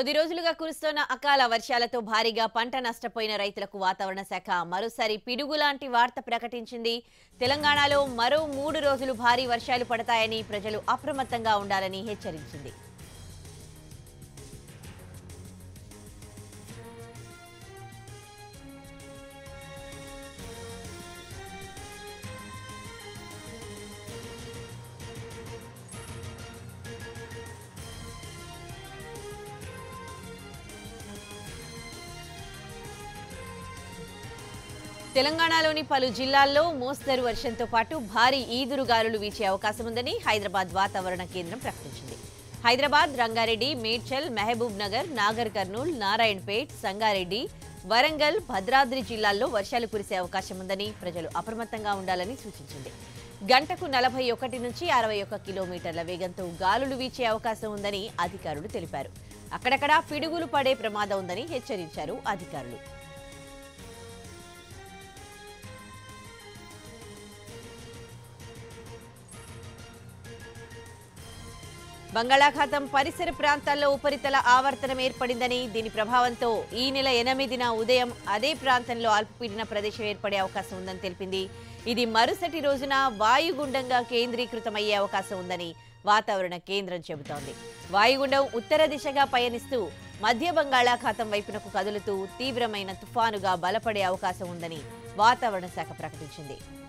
కొద్ది రోజులుగా కురుస్తున్న అకాల వర్షాలతో భారీగా పంట నష్టపోయిన రైతులకు వాతావరణ శాఖ మరోసారి పిడుగు లాంటి వార్త ప్రకటించింది తెలంగాణలో మరో మూడు రోజులు భారీ వర్షాలు పడతాయని ప్రజలు అప్రమత్తంగా ఉండాలని హెచ్చరించింది తెలంగాణలోని పలు జిల్లాల్లో మోస్తరు వర్షంతో పాటు భారీ ఈదురుగాలులు వీచే అవకాశం ఉందని హైదరాబాద్ వాతావరణ కేంద్రం ప్రకటించింది హైదరాబాద్ రంగారెడ్డి మేడ్చల్ మహబూబ్ నగర్ నాగర్ కర్నూల్ నారాయణపేట్ సంగారెడ్డి వరంగల్ భద్రాద్రి జిల్లాల్లో వర్షాలు కురిసే అవకాశం ఉందని ప్రజలు అప్రమత్తంగా ఉండాలని సూచించింది గంటకు నలభై ఒకటి నుంచి అరవై ఒక్క కిలోమీటర్ల వేగంతో గాలులు వీచే అవకాశం ఉందని అధికారులు తెలిపారు అక్కడక్కడా పిడుగులు పడే ప్రమాదం ఉందని హెచ్చరించారు అధికారులు బంగాళాఖాతం పరిసర ప్రాంతాల్లో ఉపరితల ఆవర్తనం ఏర్పడిందని దీని ప్రభావంతో ఈ నెల ఎనిమిదిన ఉదయం అదే ప్రాంతంలో అల్పపీడన ప్రదేశం ఏర్పడే అవకాశం ఉందని తెలిపింది ఇది మరుసటి రోజున వాయుగుండంగా కేంద్రీకృతమయ్యే అవకాశం ఉందని వాతావరణ కేంద్రం చెబుతోంది వాయుగుండం ఉత్తర దిశగా పయనిస్తూ మధ్య బంగాళాఖాతం వైపునకు కదులుతూ తీవ్రమైన తుఫానుగా బలపడే అవకాశం ఉందని వాతావరణ శాఖ ప్రకటించింది